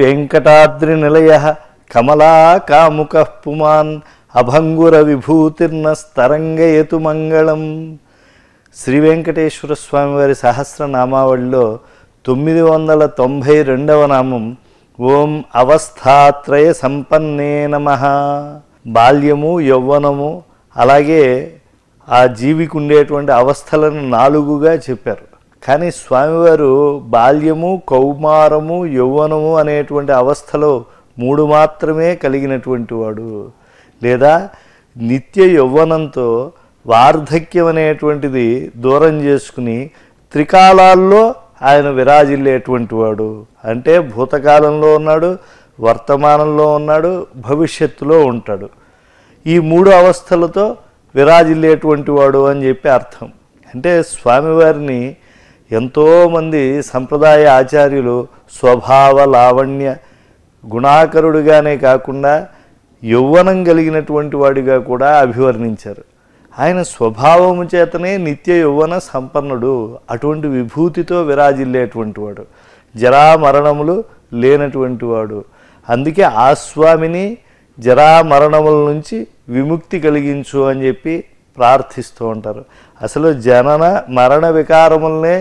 వెంకటాద్రి నిలయ కమలా కాముక పుమాన్ అభంగుర విభూతిర్నస్తరంగయతు మంగళం శ్రీ వెంకటేశ్వర స్వామి వారి సహస్రనామావళిలో తొమ్మిది వందల తొంభై రెండవ నామం ఓం అవస్థాత్రయ సంపన్నే నమ బాల్యము యౌవనము అలాగే ఆ జీవికి ఉండేటువంటి అవస్థలను నాలుగుగా చెప్పారు కానీ స్వామివారు బాల్యము కౌమారము యౌవనము అనేటువంటి అవస్థలో మూడు మాత్రమే కలిగినటువంటి వాడు లేదా నిత్య యౌవనంతో వార్ధక్యం అనేటువంటిది దూరం చేసుకుని త్రికాలాల్లో ఆయన విరాజిల్లేటువంటి వాడు అంటే భూతకాలంలో ఉన్నాడు వర్తమానంలో ఉన్నాడు భవిష్యత్తులో ఉంటాడు ఈ మూడు అవస్థలతో విరాజిల్లేటువంటి వాడు అని చెప్పి అర్థం అంటే స్వామివారిని ఎంతోమంది సంప్రదాయ ఆచార్యులు స్వభావ లావణ్య గుణాకరుడిగానే కాకుండా యౌవనం కలిగినటువంటి వాడిగా కూడా అభివర్ణించారు ఆయన స్వభావము చేతనే నిత్య యౌవన సంపన్నుడు అటువంటి విభూతితో విరాజిల్లేటువంటి వాడు జరా మరణములు లేనటువంటి వాడు అందుకే ఆ స్వామిని జరా మరణముల నుంచి విముక్తి కలిగించు అని చెప్పి ప్రార్థిస్తూ ఉంటారు అసలు జనన మరణ వికారములనే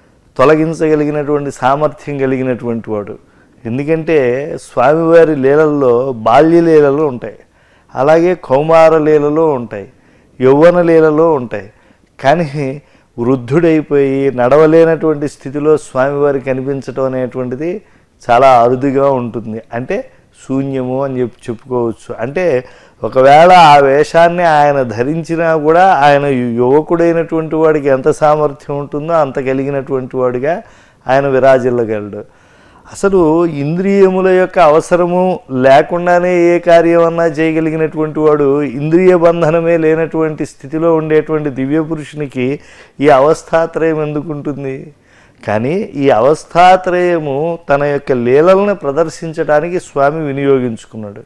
తొలగించగలిగినటువంటి సామర్థ్యం కలిగినటువంటి వాడు ఎందుకంటే స్వామివారి లీలల్లో బాల్య లీలలు ఉంటాయి అలాగే కౌమార లీలలో ఉంటాయి యౌవన లీలలో ఉంటాయి కానీ వృద్ధుడైపోయి నడవలేనటువంటి స్థితిలో స్వామివారి కనిపించడం అనేటువంటిది చాలా అరుదుగా ఉంటుంది అంటే శూన్యము అని చెప్పి చెప్పుకోవచ్చు అంటే ఒకవేళ ఆ వేషాన్ని ఆయన ధరించినా కూడా ఆయన యువకుడైనటువంటి వాడికి ఎంత సామర్థ్యం ఉంటుందో అంత కలిగినటువంటి వాడిగా ఆయన విరాజిల్లగలడు అసలు ఇంద్రియముల యొక్క అవసరము లేకుండానే ఏ కార్యమన్నా చేయగలిగినటువంటి వాడు ఇంద్రియ బంధనమే లేనటువంటి స్థితిలో ఉండేటువంటి దివ్య పురుషునికి ఈ అవస్థాత్రయం ఎందుకు ఉంటుంది కానీ ఈ అవస్థాత్రయము తన యొక్క లీలలను ప్రదర్శించడానికి స్వామి వినియోగించుకున్నాడు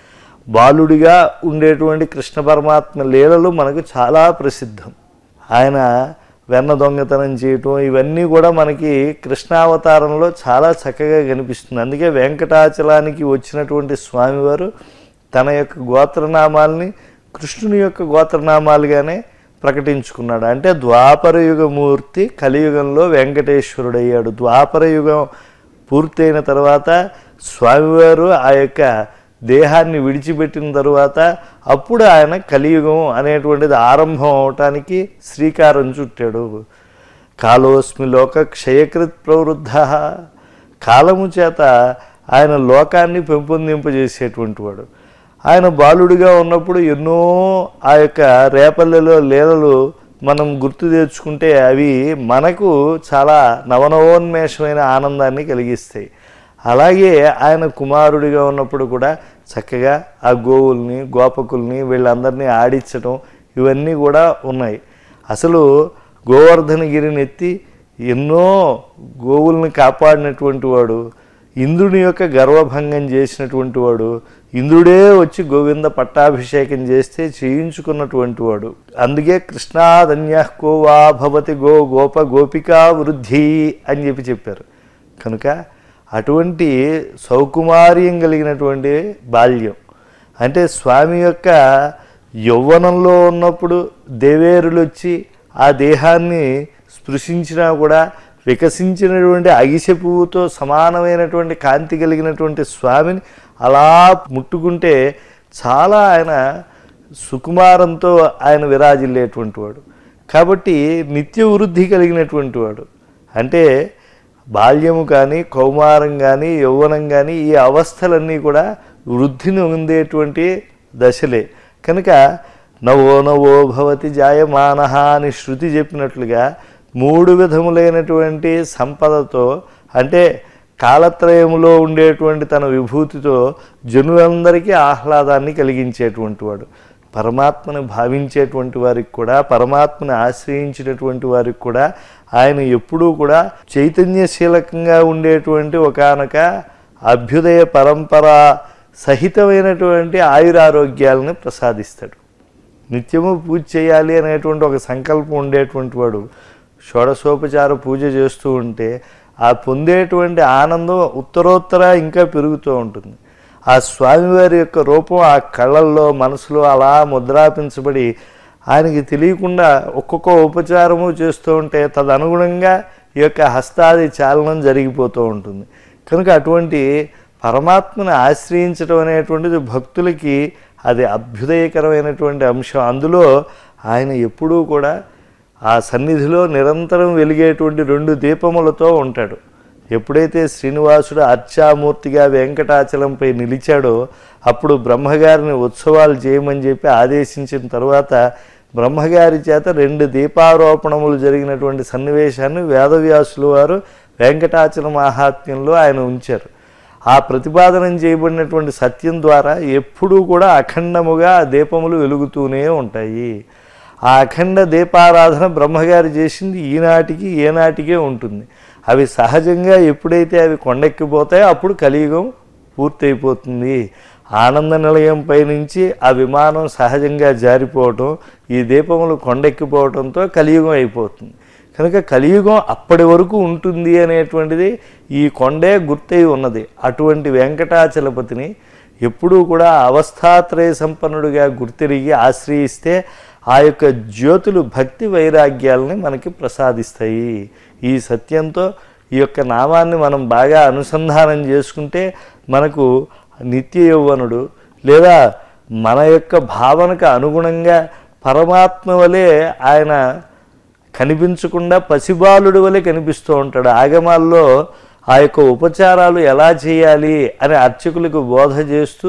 బాలుడిగా ఉండేటువంటి కృష్ణ పరమాత్మ లీలలు మనకు చాలా ప్రసిద్ధం ఆయన వెన్న దొంగతనం చేయటం ఇవన్నీ కూడా మనకి కృష్ణావతారంలో చాలా చక్కగా కనిపిస్తుంది అందుకే వెంకటాచలానికి వచ్చినటువంటి స్వామివారు తన యొక్క గోత్రనామాల్ని కృష్ణుని యొక్క గోత్రనామాలుగానే ప్రకటించుకున్నాడు అంటే ద్వాపర యుగమూర్తి కలియుగంలో వెంకటేశ్వరుడయ్యాడు ద్వాపర యుగం పూర్తయిన తర్వాత స్వామివారు ఆ యొక్క దేహాన్ని విడిచిపెట్టిన తరువాత అప్పుడు ఆయన కలియుగం అనేటువంటిది ఆరంభం అవటానికి శ్రీకారం చుట్టాడు కాలోస్మి లోక క్షయకృత్ ప్రవృద్ధ కాలము చేత ఆయన లోకాన్ని పెంపొందింపజేసేటువంటి వాడు ఆయన బాలుడిగా ఉన్నప్పుడు ఎన్నో ఆ యొక్క రేపల్లెలో లీలలు మనం గుర్తు తెచ్చుకుంటే అవి మనకు చాలా నవనవోన్మేషమైన ఆనందాన్ని కలిగిస్తాయి అలాగే ఆయన కుమారుడిగా ఉన్నప్పుడు కూడా చక్కగా ఆ గోవుల్ని గోపకుల్ని వీళ్ళందరినీ ఆడించడం ఇవన్నీ కూడా ఉన్నాయి అసలు గోవర్ధనగిరిని ఎత్తి ఎన్నో గోవుల్ని కాపాడినటువంటి వాడు ఇంద్రుని యొక్క గర్వభంగం చేసినటువంటి వాడు ఇంద్రుడే వచ్చి గోవింద పట్టాభిషేకం చేస్తే చేయించుకున్నటువంటి వాడు అందుకే కృష్ణాదన్య కోవా భవతి గో గోప గోపికా వృద్ధి అని చెప్పి చెప్పారు కనుక అటువంటి సౌకుమార్యం కలిగినటువంటి బాల్యం అంటే స్వామి యొక్క యౌవనంలో ఉన్నప్పుడు దేవేరులు వచ్చి ఆ దేహాన్ని స్పృశించినా కూడా వికసించినటువంటి అగిసె పువ్వుతో సమానమైనటువంటి కాంతి కలిగినటువంటి స్వామిని అలా ముట్టుకుంటే చాలా ఆయన సుకుమారంతో ఆయన విరాజిల్లేటువంటి వాడు కాబట్టి నిత్య వృద్ధి కలిగినటువంటి వాడు అంటే బాల్యము కానీ కౌమారం కానీ యౌవనం కానీ ఈ అవస్థలన్నీ కూడా వృద్ధిని పొందేటువంటి దశలే కనుక నవో నవో భవతి జాయమానహ అని శృతి చెప్పినట్లుగా మూడు విధములైనటువంటి సంపదతో అంటే కాలత్రయములో ఉండేటువంటి తన విభూతితో జనులందరికీ ఆహ్లాదాన్ని కలిగించేటువంటి వాడు పరమాత్మను భావించేటువంటి వారికి కూడా పరమాత్మను ఆశ్రయించినటువంటి వారికి కూడా ఆయన ఎప్పుడూ కూడా చైతన్యశీలకంగా ఉండేటువంటి ఒకానొక అభ్యుదయ పరంపర సహితమైనటువంటి ఆయురారోగ్యాలను ప్రసాదిస్తాడు నిత్యము పూజ చేయాలి అనేటువంటి ఒక సంకల్పం ఉండేటువంటి వాడు షోడశోపచార పూజ చేస్తూ ఉంటే ఆ పొందేటువంటి ఆనందం ఉత్తరోత్తర ఇంకా పెరుగుతూ ఉంటుంది ఆ స్వామివారి యొక్క రూపం ఆ కళ్ళల్లో మనసులో అలా ముద్రాపించబడి ఆయనకి తెలియకుండా ఒక్కొక్క ఉపచారము చేస్తూ ఉంటే తదనుగుణంగా ఈ యొక్క హస్తాది చాలనం జరిగిపోతూ ఉంటుంది కనుక అటువంటి పరమాత్మని ఆశ్రయించడం అనేటువంటిది భక్తులకి అది అభ్యుదయకరమైనటువంటి అంశం అందులో ఆయన ఎప్పుడూ కూడా ఆ సన్నిధిలో నిరంతరం వెలిగేటువంటి రెండు దీపములతో ఉంటాడు ఎప్పుడైతే శ్రీనివాసుడు అర్చామూర్తిగా వెంకటాచలంపై నిలిచాడో అప్పుడు బ్రహ్మగారిని ఉత్సవాలు చేయమని చెప్పి ఆదేశించిన తర్వాత బ్రహ్మగారి చేత రెండు దీపారోపణములు జరిగినటువంటి సన్నివేశాన్ని వేదవ్యాసులు వారు వెంకటాచల మహాత్మ్యంలో ఆయన ఉంచారు ఆ ప్రతిపాదనం చేయబడినటువంటి సత్యం ద్వారా ఎప్పుడూ కూడా అఖండముగా ఆ దీపములు వెలుగుతూనే ఉంటాయి ఆ అఖండ దీపారాధన బ్రహ్మగారు చేసింది ఈనాటికి ఏనాటికే ఉంటుంది అవి సహజంగా ఎప్పుడైతే అవి కొండెక్కిపోతాయో అప్పుడు కలియుగం పూర్తయిపోతుంది ఆనంద నిలయంపై నుంచి ఆ విమానం సహజంగా జారిపోవటం ఈ దీపములు కొండెక్కిపోవటంతో కలియుగం అయిపోతుంది కనుక కలియుగం అప్పటి వరకు ఉంటుంది అనేటువంటిది ఈ కొండే గుర్తయి ఉన్నది అటువంటి వెంకటాచలపతిని ఎప్పుడూ కూడా అవస్థాత్రయ సంపన్నుడిగా గుర్తిరిగి ఆశ్రయిస్తే ఆ యొక్క జ్యోతులు భక్తి వైరాగ్యాలని మనకి ప్రసాదిస్తాయి ఈ సత్యంతో ఈ యొక్క నామాన్ని మనం బాగా అనుసంధానం చేసుకుంటే మనకు నిత్య యౌవనుడు లేదా మన యొక్క భావనకు అనుగుణంగా పరమాత్మ వలె ఆయన కనిపించకుండా పసిబాలుడి వలె కనిపిస్తూ ఉంటాడు ఆగమాల్లో ఆ యొక్క ఉపచారాలు ఎలా చేయాలి అని అర్చకులకు బోధ చేస్తూ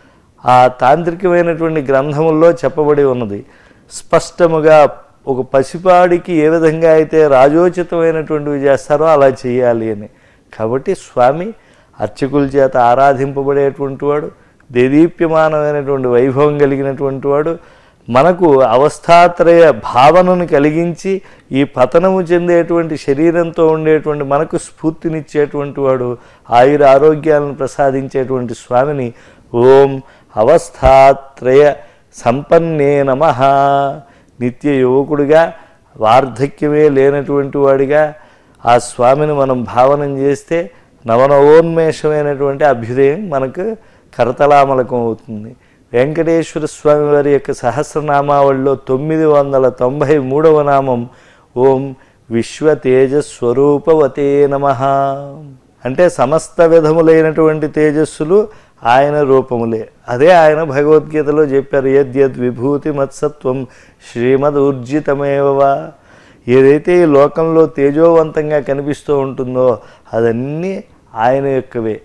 ఆ తాంత్రికమైనటువంటి గ్రంథముల్లో చెప్పబడి ఉన్నది స్పష్టముగా ఒక పసిపాడికి ఏ విధంగా అయితే రాజోచితమైనటువంటివి చేస్తారో అలా చేయాలి అని కాబట్టి స్వామి అర్చకుల చేత ఆరాధింపబడేటువంటి వాడు దేదీప్యమానమైనటువంటి వైభవం కలిగినటువంటి వాడు మనకు అవస్థాత్రయ భావనను కలిగించి ఈ పతనము చెందేటువంటి శరీరంతో ఉండేటువంటి మనకు స్ఫూర్తినిచ్చేటువంటి వాడు ఆయుర ఆరోగ్యాలను ప్రసాదించేటువంటి స్వామిని ఓం అవస్థాత్రయ సంపన్నే నమ నిత్య యువకుడిగా వార్ధక్యమే లేనటువంటి వాడిగా ఆ స్వామిని మనం భావనం చేస్తే నవనవోన్మేషమైనటువంటి అభ్యుదయం మనకు కరతలామలకం అవుతుంది వెంకటేశ్వర స్వామి వారి యొక్క సహస్రనామావళిలో తొమ్మిది వందల తొంభై మూడవ నామం ఓం విశ్వ తేజస్వరూపవతే నమ అంటే సమస్త విధములైనటువంటి తేజస్సులు ఆయన రూపములే అదే ఆయన భగవద్గీతలో చెప్పారు యద్యద్ విభూతి మత్సత్వం శ్రీమద్ ఊర్జితమేవా ఏదైతే ఈ లోకంలో తేజోవంతంగా కనిపిస్తూ ఉంటుందో అదన్నీ ఆయన యొక్కవే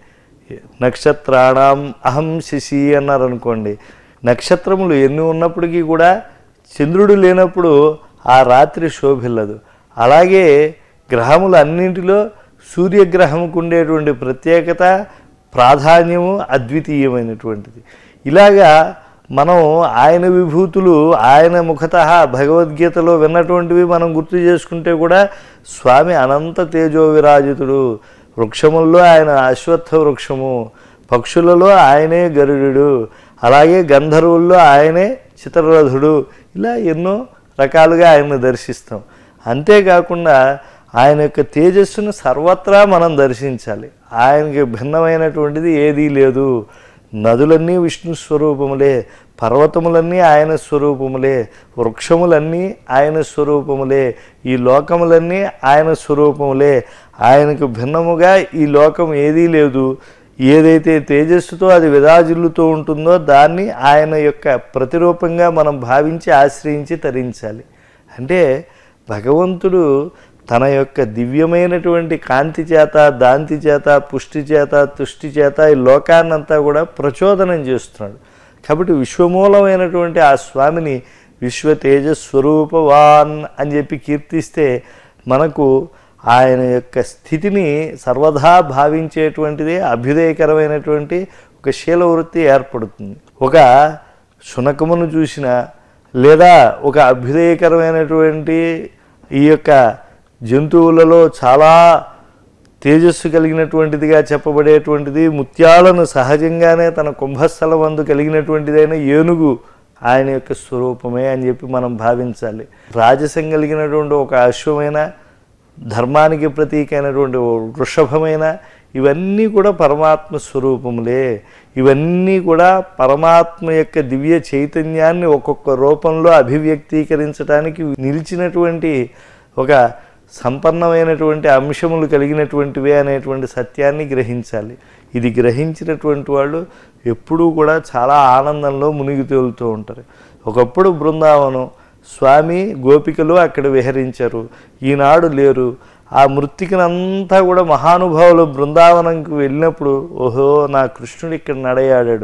నక్షత్రాణం అహం శశి అన్నారు అనుకోండి నక్షత్రములు ఎన్ని ఉన్నప్పటికీ కూడా చంద్రుడు లేనప్పుడు ఆ రాత్రి శోభిల్లదు అలాగే గ్రహములు అన్నింటిలో సూర్యగ్రహంకు ఉండేటువంటి ప్రత్యేకత ప్రాధాన్యము అద్వితీయమైనటువంటిది ఇలాగా మనం ఆయన విభూతులు ఆయన ముఖత భగవద్గీతలో విన్నటువంటివి మనం గుర్తు చేసుకుంటే కూడా స్వామి అనంత తేజో విరాజితుడు వృక్షముల్లో ఆయన అశ్వత్థ వృక్షము పక్షులలో ఆయనే గరుడు అలాగే గంధర్వుల్లో ఆయనే చిత్రరథుడు ఇలా ఎన్నో రకాలుగా ఆయన్ని దర్శిస్తాం అంతేకాకుండా ఆయన యొక్క తేజస్సును సర్వత్రా మనం దర్శించాలి ఆయనకి భిన్నమైనటువంటిది ఏదీ లేదు నదులన్నీ విష్ణు స్వరూపములే పర్వతములన్నీ ఆయన స్వరూపములే వృక్షములన్నీ ఆయన స్వరూపములే ఈ లోకములన్నీ ఆయన స్వరూపములే ఆయనకు భిన్నముగా ఈ లోకం ఏదీ లేదు ఏదైతే తేజస్సుతో అది విరాజిల్లుతూ ఉంటుందో దాన్ని ఆయన యొక్క ప్రతిరూపంగా మనం భావించి ఆశ్రయించి తరించాలి అంటే భగవంతుడు తన యొక్క దివ్యమైనటువంటి కాంతి చేత దాంతి చేత పుష్టి చేత తుష్టి చేత ఈ లోకాన్నంతా కూడా ప్రచోదనం చేస్తున్నాడు కాబట్టి విశ్వమూలమైనటువంటి ఆ స్వామిని విశ్వ తేజస్వరూపవాన్ అని చెప్పి కీర్తిస్తే మనకు ఆయన యొక్క స్థితిని సర్వదా భావించేటువంటిది అభ్యుదయకరమైనటువంటి ఒక శీలవృత్తి ఏర్పడుతుంది ఒక శునకమును చూసిన లేదా ఒక అభ్యుదయకరమైనటువంటి ఈ యొక్క జంతువులలో చాలా తేజస్సు కలిగినటువంటిదిగా చెప్పబడేటువంటిది ముత్యాలను సహజంగానే తన కుంభస్థలం అందు కలిగినటువంటిదైన ఏనుగు ఆయన యొక్క స్వరూపమే అని చెప్పి మనం భావించాలి రాజసం కలిగినటువంటి ఒక అశ్వమైన ధర్మానికి ప్రతీక అయినటువంటి ఓ వృషభమైన ఇవన్నీ కూడా పరమాత్మ స్వరూపములే ఇవన్నీ కూడా పరమాత్మ యొక్క దివ్య చైతన్యాన్ని ఒక్కొక్క రూపంలో అభివ్యక్తీకరించడానికి నిలిచినటువంటి ఒక సంపన్నమైనటువంటి అంశములు కలిగినటువంటివే అనేటువంటి సత్యాన్ని గ్రహించాలి ఇది గ్రహించినటువంటి వాళ్ళు ఎప్పుడూ కూడా చాలా ఆనందంలో మునిగి తేలుతూ ఉంటారు ఒకప్పుడు బృందావనం స్వామి గోపికలు అక్కడ విహరించారు ఈనాడు లేరు ఆ మృతికనంతా కూడా మహానుభావులు బృందావనంకి వెళ్ళినప్పుడు ఓహో నా కృష్ణుడు ఇక్కడ నడయాడాడు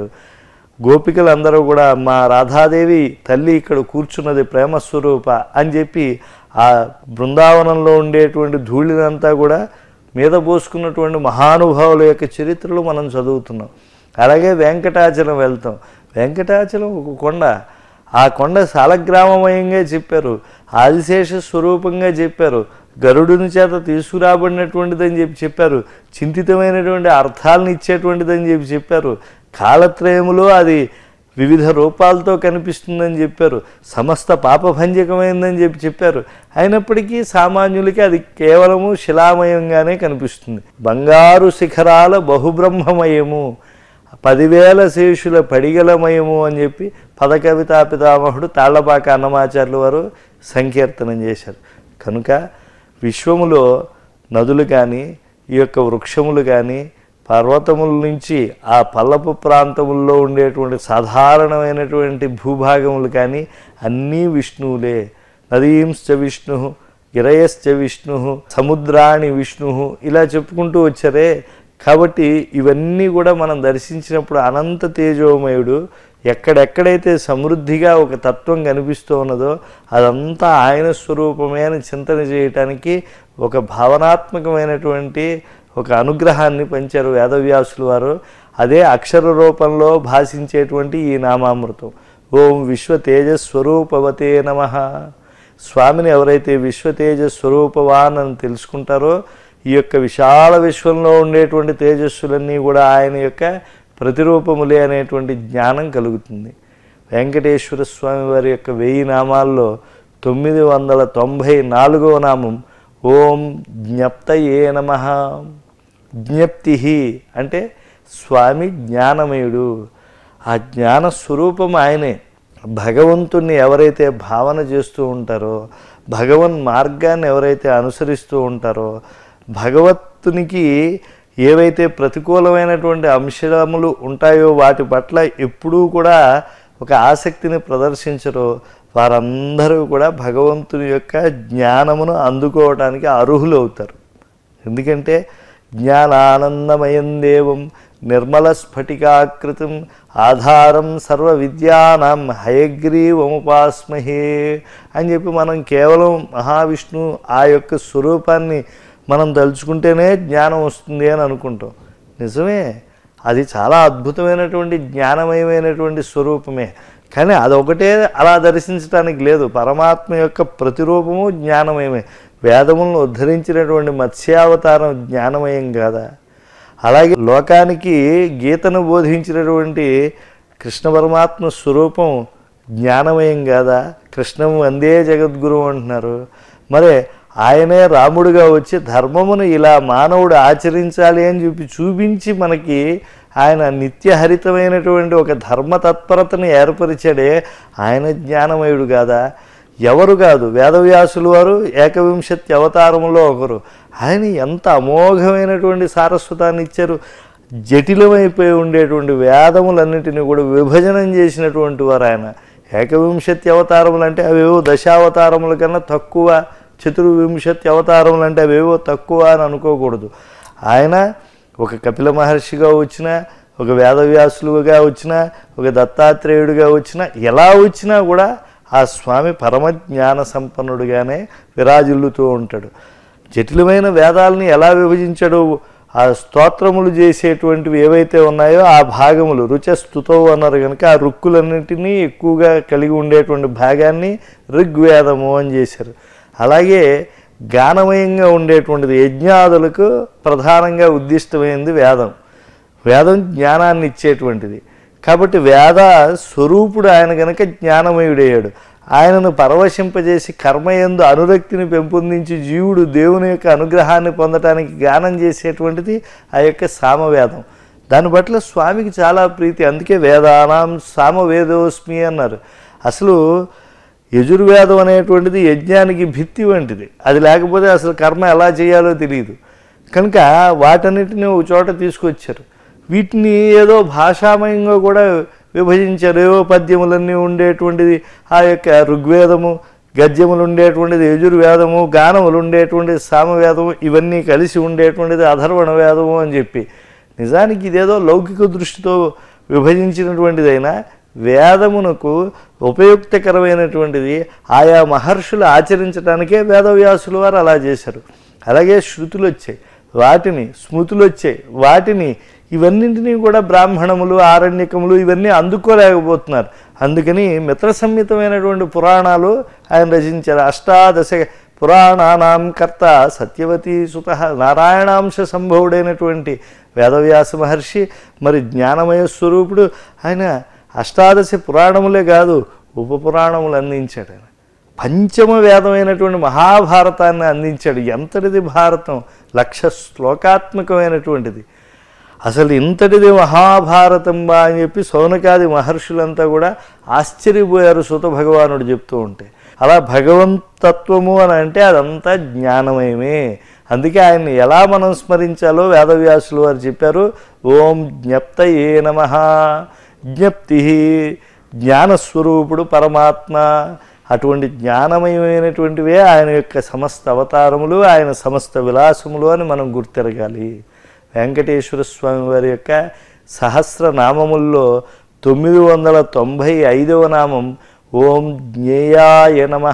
గోపికలందరూ కూడా మా రాధాదేవి తల్లి ఇక్కడ కూర్చున్నది ప్రేమ స్వరూప అని చెప్పి ఆ బృందావనంలో ఉండేటువంటి ధూళినంతా కూడా మీద పోసుకున్నటువంటి మహానుభావుల యొక్క చరిత్రలు మనం చదువుతున్నాం అలాగే వెంకటాచలం వెళ్తాం వెంకటాచలం ఒక కొండ ఆ కొండ సాలగ్రామమయంగా చెప్పారు ఆదిశేష స్వరూపంగా చెప్పారు గరుడుని చేత తీసుకురాబడినటువంటిదని చెప్పి చెప్పారు చింతితమైనటువంటి అర్థాలను ఇచ్చేటువంటిదని చెప్పి చెప్పారు కాలత్రయములో అది వివిధ రూపాలతో కనిపిస్తుందని చెప్పారు సమస్త పాపభంజకమైందని చెప్పి చెప్పారు అయినప్పటికీ సామాన్యులకి అది కేవలము శిలామయంగానే కనిపిస్తుంది బంగారు శిఖరాల బహుబ్రహ్మమయము పదివేల శేషుల పడిగలమయము అని చెప్పి పదకవితా పితామహుడు తాళ్లపాక అన్నమాచార్యుల వారు సంకీర్తనం చేశారు కనుక విశ్వములో నదులు కానీ ఈ యొక్క వృక్షములు కానీ పర్వతముల నుంచి ఆ పల్లపు ప్రాంతముల్లో ఉండేటువంటి సాధారణమైనటువంటి భూభాగములు కానీ అన్నీ విష్ణువులే నదీంశ్చ విష్ణు గిరయశ్చ విష్ణు సముద్రాణి విష్ణు ఇలా చెప్పుకుంటూ వచ్చారే కాబట్టి ఇవన్నీ కూడా మనం దర్శించినప్పుడు అనంత తేజోమయుడు ఎక్కడెక్కడైతే సమృద్ధిగా ఒక తత్వం కనిపిస్తూ ఉన్నదో అదంతా ఆయన స్వరూపమే అని చింతన చేయటానికి ఒక భావనాత్మకమైనటువంటి ఒక అనుగ్రహాన్ని పంచారు వేదవ్యాసులు వారు అదే అక్షర రూపంలో భాషించేటువంటి ఈ నామామృతం ఓం విశ్వ తేజస్వరూపవతే నమ స్వామిని ఎవరైతే విశ్వ తేజస్వరూపవాన్ అని తెలుసుకుంటారో ఈ యొక్క విశాల విశ్వంలో ఉండేటువంటి తేజస్సులన్నీ కూడా ఆయన యొక్క ప్రతిరూపములే అనేటువంటి జ్ఞానం కలుగుతుంది వెంకటేశ్వర స్వామి వారి యొక్క వెయ్యి నామాల్లో తొమ్మిది వందల తొంభై నాలుగవ నామం ఓం జ్ఞప్తయే నమ జ్ఞప్తి అంటే స్వామి జ్ఞానమయుడు ఆ జ్ఞాన స్వరూపం ఆయనే భగవంతుణ్ణి ఎవరైతే భావన చేస్తూ ఉంటారో భగవన్ మార్గాన్ని ఎవరైతే అనుసరిస్తూ ఉంటారో భగవత్తునికి ఏవైతే ప్రతికూలమైనటువంటి అంశములు ఉంటాయో వాటి పట్ల ఎప్పుడూ కూడా ఒక ఆసక్తిని ప్రదర్శించరో వారందరూ కూడా భగవంతుని యొక్క జ్ఞానమును అందుకోవడానికి అర్హులు అవుతారు ఎందుకంటే జ్ఞానానందమయం దేవం నిర్మల స్ఫటికాకృతం ఆధారం సర్వ విద్యానాం హయగ్రీవముపాస్మహే అని చెప్పి మనం కేవలం మహావిష్ణు ఆ యొక్క స్వరూపాన్ని మనం తలుచుకుంటేనే జ్ఞానం వస్తుంది అని అనుకుంటాం నిజమే అది చాలా అద్భుతమైనటువంటి జ్ఞానమయమైనటువంటి స్వరూపమే కానీ అదొకటే అలా దర్శించడానికి లేదు పరమాత్మ యొక్క ప్రతిరూపము జ్ఞానమయమే వేదములను ఉద్ధరించినటువంటి మత్స్యావతారం జ్ఞానమయం కాదా అలాగే లోకానికి గీతను బోధించినటువంటి కృష్ణ పరమాత్మ స్వరూపం జ్ఞానమయం కాదా కృష్ణం వందే జగద్గురు అంటున్నారు మరి ఆయనే రాముడిగా వచ్చి ధర్మమును ఇలా మానవుడు ఆచరించాలి అని చెప్పి చూపించి మనకి ఆయన నిత్యహరితమైనటువంటి ఒక ధర్మ తత్పరతను ఏర్పరిచాడే ఆయన జ్ఞానమయుడు కాదా ఎవరు కాదు వేదవ్యాసులు వారు ఏకవింశతి అవతారములో ఒకరు ఆయన ఎంత అమోఘమైనటువంటి సారస్వతాన్ని ఇచ్చారు జటిలమైపోయి ఉండేటువంటి వేదములన్నిటిని కూడా విభజనం చేసినటువంటి వారు ఆయన ఏకవింశతి అవతారములు అంటే అవేవో దశావతారముల కన్నా తక్కువ చతుర్వింశతి అవతారములు అంటే అవేవో తక్కువ అని అనుకోకూడదు ఆయన ఒక కపిల మహర్షిగా వచ్చిన ఒక వేదవ్యాసులుగా వచ్చిన ఒక దత్తాత్రేయుడిగా వచ్చిన ఎలా వచ్చినా కూడా ఆ స్వామి పరమ జ్ఞాన సంపన్నుడిగానే విరాజిల్లుతూ ఉంటాడు జటిలమైన వేదాలని ఎలా విభజించాడు ఆ స్తోత్రములు చేసేటువంటివి ఏవైతే ఉన్నాయో ఆ భాగములు రుచ స్థుతో అన్నారు కనుక ఆ రుక్కులన్నింటినీ ఎక్కువగా కలిగి ఉండేటువంటి భాగాన్ని ఋగ్వేదము అని చేశారు అలాగే గానమయంగా ఉండేటువంటిది యజ్ఞాదులకు ప్రధానంగా ఉద్దిష్టమైంది వేదం వేదం జ్ఞానాన్ని ఇచ్చేటువంటిది కాబట్టి వేద స్వరూపుడు ఆయన కనుక జ్ఞానమయుడయ్యాడు ఆయనను పరవశింపజేసి కర్మయందు అనురక్తిని పెంపొందించి జీవుడు దేవుని యొక్క అనుగ్రహాన్ని పొందటానికి గానం చేసేటువంటిది ఆ యొక్క సామవేదం దాని పట్ల స్వామికి చాలా ప్రీతి అందుకే వేదానాం సామవేదోస్మి అన్నారు అసలు యజుర్వేదం అనేటువంటిది యజ్ఞానికి భిత్తి వంటిది అది లేకపోతే అసలు కర్మ ఎలా చేయాలో తెలియదు కనుక వాటన్నిటిని ఒక చోట తీసుకొచ్చారు వీటిని ఏదో భాషామయంగా కూడా విభజించారు ఏవో పద్యములన్నీ ఉండేటువంటిది ఆ యొక్క ఋగ్వేదము గద్యములు ఉండేటువంటిది యజుర్వేదము గానములు ఉండేటువంటిది సామవేదము ఇవన్నీ కలిసి ఉండేటువంటిది అధర్వణ వేదము అని చెప్పి నిజానికి ఇదేదో లౌకిక దృష్టితో విభజించినటువంటిదైనా వేదమునకు ఉపయుక్తకరమైనటువంటిది ఆయా మహర్షులు ఆచరించడానికే వేదవ్యాసులు వారు అలా చేశారు అలాగే శృతులు వచ్చాయి వాటిని స్మృతులు వచ్చాయి వాటిని ఇవన్నింటినీ కూడా బ్రాహ్మణములు ఆరణ్యకములు ఇవన్నీ అందుకోలేకపోతున్నారు అందుకని మిత్ర సంహితమైనటువంటి పురాణాలు ఆయన రచించారు అష్టాదశ పురాణానాం కర్త సత్యవతి సుత నారాయణాంశ సంభవుడైనటువంటి వేదవ్యాస మహర్షి మరి జ్ఞానమయ స్వరూపుడు ఆయన అష్టాదశ పురాణములే కాదు ఉపపురాణములు అందించాడు ఆయన పంచమ వేదమైనటువంటి మహాభారతాన్ని అందించాడు ఎంతటిది భారతం లక్ష శ్లోకాత్మకమైనటువంటిది అసలు ఇంతటిది మహాభారతం బా అని చెప్పి సౌనకాది మహర్షులంతా కూడా ఆశ్చర్యపోయారు సుత భగవానుడు చెప్తూ ఉంటే అలా భగవంతత్వము అని అంటే అదంతా జ్ఞానమయమే అందుకే ఆయన్ని ఎలా మనం స్మరించాలో వేదవ్యాసులు వారు చెప్పారు ఓం జ్ఞప్త ఏ నమ జ్ఞప్తి జ్ఞానస్వరూపుడు పరమాత్మ అటువంటి జ్ఞానమయమైనటువంటివే ఆయన యొక్క సమస్త అవతారములు ఆయన సమస్త విలాసములు అని మనం గుర్తెరగాలి వెంకటేశ్వర స్వామి వారి యొక్క సహస్రనామముల్లో తొమ్మిది వందల తొంభై ఐదవ నామం ఓం జ్ఞేయాయ నమ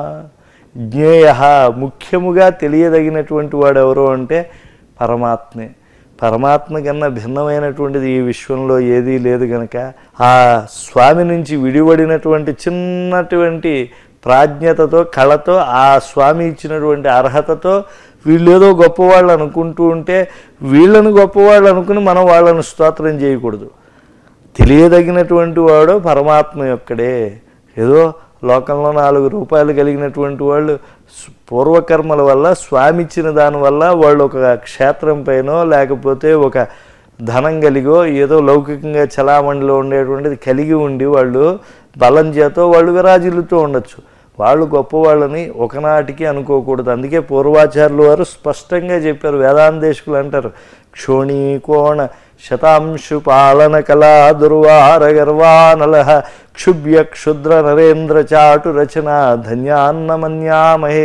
జ్ఞేయ ముఖ్యముగా తెలియదగినటువంటి వాడు ఎవరు అంటే పరమాత్మే పరమాత్మ కన్నా భిన్నమైనటువంటిది ఈ విశ్వంలో ఏదీ లేదు గనక ఆ స్వామి నుంచి విడివడినటువంటి చిన్నటువంటి ప్రాజ్ఞతతో కళతో ఆ స్వామి ఇచ్చినటువంటి అర్హతతో వీళ్ళేదో గొప్పవాళ్ళు అనుకుంటూ ఉంటే వీళ్ళని గొప్పవాళ్ళు అనుకుని మనం వాళ్ళని స్తోత్రం చేయకూడదు తెలియదగినటువంటి వాడు పరమాత్మ యొక్కడే ఏదో లోకంలో నాలుగు రూపాయలు కలిగినటువంటి వాళ్ళు స్- పూర్వకర్మల వల్ల స్వామి ఇచ్చిన దానివల్ల వాళ్ళు ఒక క్షేత్రం పైనో లేకపోతే ఒక ధనం కలిగో ఏదో లౌకికంగా చలామణిలో ఉండేటువంటిది కలిగి ఉండి వాళ్ళు బలం చేతో వాళ్ళు విరాజిల్లుతూ ఉండొచ్చు వాళ్ళు గొప్పవాళ్ళని ఒకనాటికి అనుకోకూడదు అందుకే పూర్వాచార్యులు వారు స్పష్టంగా చెప్పారు వేదాంతేశకులు అంటారు క్షోణీకోణ శతాంశు పాలన కళా దుర్వార గర్వానల క్షుభ్య క్షుద్ర నరేంద్ర చాటు రచన ధన్యాన్నమన్యామహే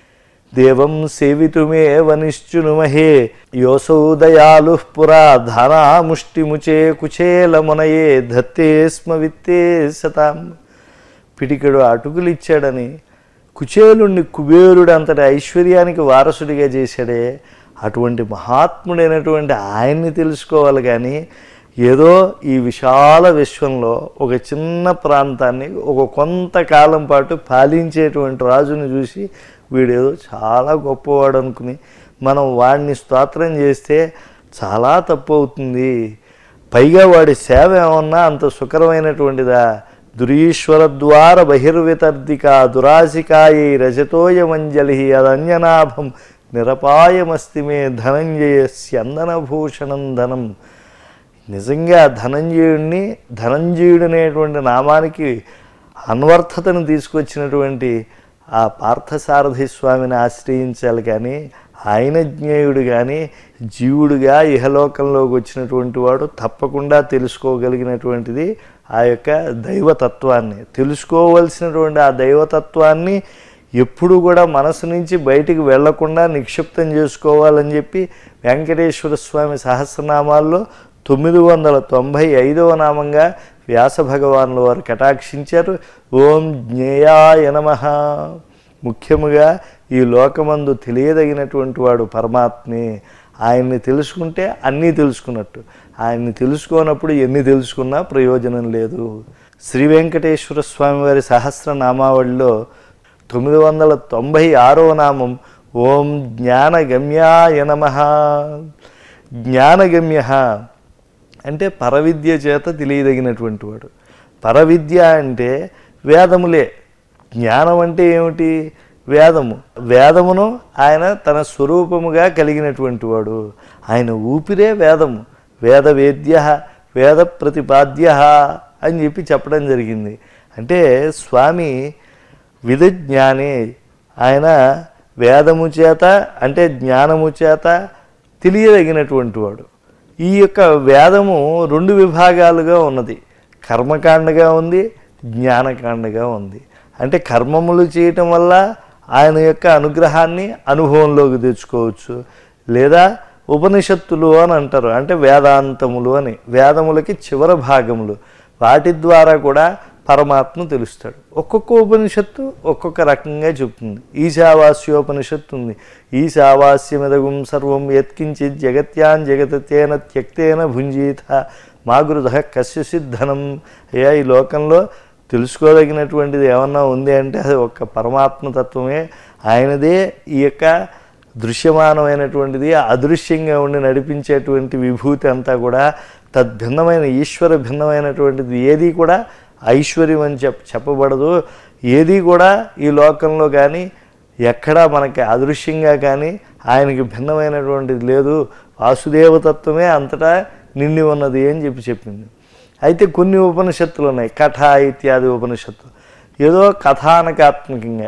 దేవం సేవితుమేవ నిశ్చునుమహే యోసౌ దయాలు పురా ధనాముష్టిముచే కుచేలమునయే ధత్తే స్మ విత్తే శతాం పిడికెడు అటుకులు ఇచ్చాడని కుచేలుణ్ణి కుబేరుడు అంతటి ఐశ్వర్యానికి వారసుడిగా చేశాడే అటువంటి మహాత్ముడైనటువంటి ఆయన్ని తెలుసుకోవాలి కానీ ఏదో ఈ విశాల విశ్వంలో ఒక చిన్న ప్రాంతాన్ని ఒక కొంతకాలం పాటు పాలించేటువంటి రాజుని చూసి వీడేదో చాలా గొప్పవాడు అనుకుని మనం వాడిని స్తోత్రం చేస్తే చాలా తప్పు అవుతుంది పైగా వాడి సేవ ఏమన్నా అంత సుకరమైనటువంటిదా దురీశ్వర ద్వార బహిర్వితర్దిక దురాశికాయై రజతోయమంజలి అదన్యనాభం నిరపాయమస్తి మే ధనంజయ స్యందనభూషణం ధనం నిజంగా ధనంజయుడిని ధనంజయుడు అనేటువంటి నామానికి అన్వర్థతను తీసుకొచ్చినటువంటి ఆ పార్థసారథి స్వామిని ఆశ్రయించాలి కానీ ఆయన జ్ఞేయుడు కానీ జీవుడుగా ఇహలోకంలోకి వచ్చినటువంటి వాడు తప్పకుండా తెలుసుకోగలిగినటువంటిది ఆ యొక్క దైవతత్వాన్ని తెలుసుకోవలసినటువంటి ఆ దైవతత్వాన్ని ఎప్పుడు కూడా మనసు నుంచి బయటికి వెళ్లకుండా నిక్షిప్తం చేసుకోవాలని చెప్పి వెంకటేశ్వర స్వామి సహస్రనామాల్లో తొమ్మిది వందల తొంభై ఐదవ నామంగా వ్యాస భగవానుల వారు కటాక్షించారు ఓం జ్ఞేయాయ నమః ముఖ్యముగా ఈ లోకమందు తెలియదగినటువంటి వాడు పరమాత్మే ఆయన్ని తెలుసుకుంటే అన్నీ తెలుసుకున్నట్టు ఆయన్ని తెలుసుకోనప్పుడు ఎన్ని తెలుసుకున్నా ప్రయోజనం లేదు శ్రీ వెంకటేశ్వర స్వామి వారి సహస్రనామావళిలో తొమ్మిది వందల తొంభై ఆరవ నామం ఓం జ్ఞానగమ్యాయ నమ జ్ఞానగమ్య అంటే పరవిద్య చేత తెలియదగినటువంటి వాడు పరవిద్య అంటే వేదములే జ్ఞానం అంటే ఏమిటి వేదము వేదమును ఆయన తన స్వరూపముగా కలిగినటువంటి వాడు ఆయన ఊపిరే వేదము వేద వేద్య వేద ప్రతిపాద్య అని చెప్పి చెప్పడం జరిగింది అంటే స్వామి విధజ్ఞానే ఆయన వేదము చేత అంటే జ్ఞానము చేత తెలియదగినటువంటి వాడు ఈ యొక్క వేదము రెండు విభాగాలుగా ఉన్నది కర్మకాండగా ఉంది జ్ఞానకాండగా ఉంది అంటే కర్మములు చేయటం వల్ల ఆయన యొక్క అనుగ్రహాన్ని అనుభవంలోకి తెచ్చుకోవచ్చు లేదా ఉపనిషత్తులు అని అంటారు అంటే వేదాంతములు అని వేదములకి చివరి భాగములు వాటి ద్వారా కూడా పరమాత్మ తెలుస్తాడు ఒక్కొక్క ఉపనిషత్తు ఒక్కొక్క రకంగా చెప్తుంది ఈశావాస్యోపనిషత్తు ఉంది ఈశావాస్యమిదగుం సర్వం యత్కించిత్ జగత్యాన్ జగతేన త్యక్తేన భుంజీత మా గురుధ కశ్య సిద్ధనం అయ్యా ఈ లోకంలో తెలుసుకోదగినటువంటిది ఏమన్నా ఉంది అంటే అది ఒక్క పరమాత్మ తత్వమే ఆయనదే ఈ యొక్క దృశ్యమానమైనటువంటిది అదృశ్యంగా ఉండి నడిపించేటువంటి విభూతి అంతా కూడా తద్భిన్నమైన ఈశ్వర భిన్నమైనటువంటిది ఏది కూడా ఐశ్వర్యం అని చెప్ చెప్పబడదు ఏది కూడా ఈ లోకంలో కానీ ఎక్కడా మనకి అదృశ్యంగా కానీ ఆయనకి భిన్నమైనటువంటిది లేదు వాసుదేవతత్వమే అంతటా నిండి ఉన్నది అని చెప్పి చెప్పింది అయితే కొన్ని ఉపనిషత్తులు ఉన్నాయి కథ ఇత్యాది ఉపనిషత్తులు ఏదో కథానకాత్మకంగా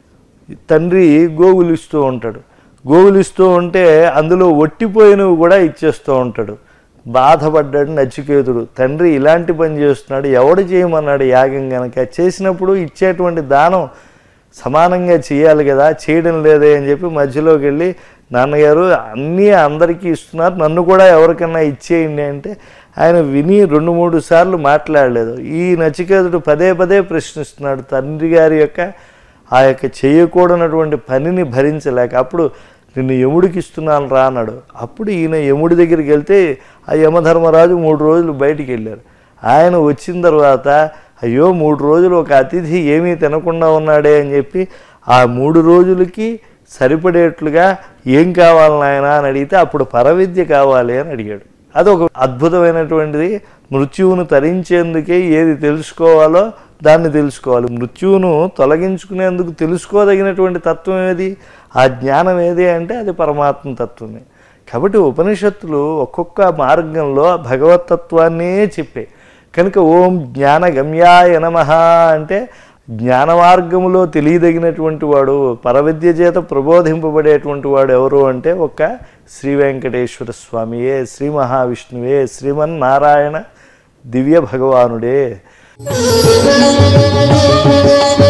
తండ్రి గోగులిస్తూ ఉంటాడు గోగులిస్తూ ఉంటే అందులో ఒట్టిపోయినవి కూడా ఇచ్చేస్తూ ఉంటాడు బాధపడ్డాడు నచికేతుడు తండ్రి ఇలాంటి పని చేస్తున్నాడు ఎవడు చేయమన్నాడు యాగం గనక చేసినప్పుడు ఇచ్చేటువంటి దానం సమానంగా చేయాలి కదా చేయడం లేదే అని చెప్పి మధ్యలోకి వెళ్ళి నాన్నగారు అన్నీ అందరికీ ఇస్తున్నారు నన్ను కూడా ఎవరికన్నా ఇచ్చేయండి అంటే ఆయన విని రెండు మూడు సార్లు మాట్లాడలేదు ఈ నచికేతుడు పదే పదే ప్రశ్నిస్తున్నాడు తండ్రి గారి యొక్క ఆ యొక్క చేయకూడనటువంటి పనిని భరించలేక అప్పుడు నిన్ను యముడికి ఇస్తున్నాను రా అన్నాడు అప్పుడు ఈయన యముడి దగ్గరికి వెళ్తే ఆ యమధర్మరాజు మూడు రోజులు బయటికి వెళ్ళారు ఆయన వచ్చిన తర్వాత అయ్యో మూడు రోజులు ఒక అతిథి ఏమీ తినకుండా ఉన్నాడే అని చెప్పి ఆ మూడు రోజులకి సరిపడేట్లుగా ఏం కావాలి నాయన అని అడిగితే అప్పుడు పరవిద్య కావాలి అని అడిగాడు అదొక అద్భుతమైనటువంటిది మృత్యువును తరించేందుకే ఏది తెలుసుకోవాలో దాన్ని తెలుసుకోవాలి మృత్యువును తొలగించుకునేందుకు తెలుసుకోదగినటువంటి తత్వం ఏది ఆ జ్ఞానం ఏది అంటే అది పరమాత్మ తత్వమే కాబట్టి ఉపనిషత్తులు ఒక్కొక్క మార్గంలో భగవతత్వాన్నే చెప్పే కనుక ఓం జ్ఞానగమ్యాయ నమ అంటే జ్ఞాన మార్గములో తెలియదగినటువంటి వాడు పరవిద్య చేత ప్రబోధింపబడేటువంటి వాడు ఎవరు అంటే ఒక శ్రీ వెంకటేశ్వర స్వామియే శ్రీ మహావిష్ణువే శ్రీమన్నారాయణ దివ్య భగవానుడే Thank you.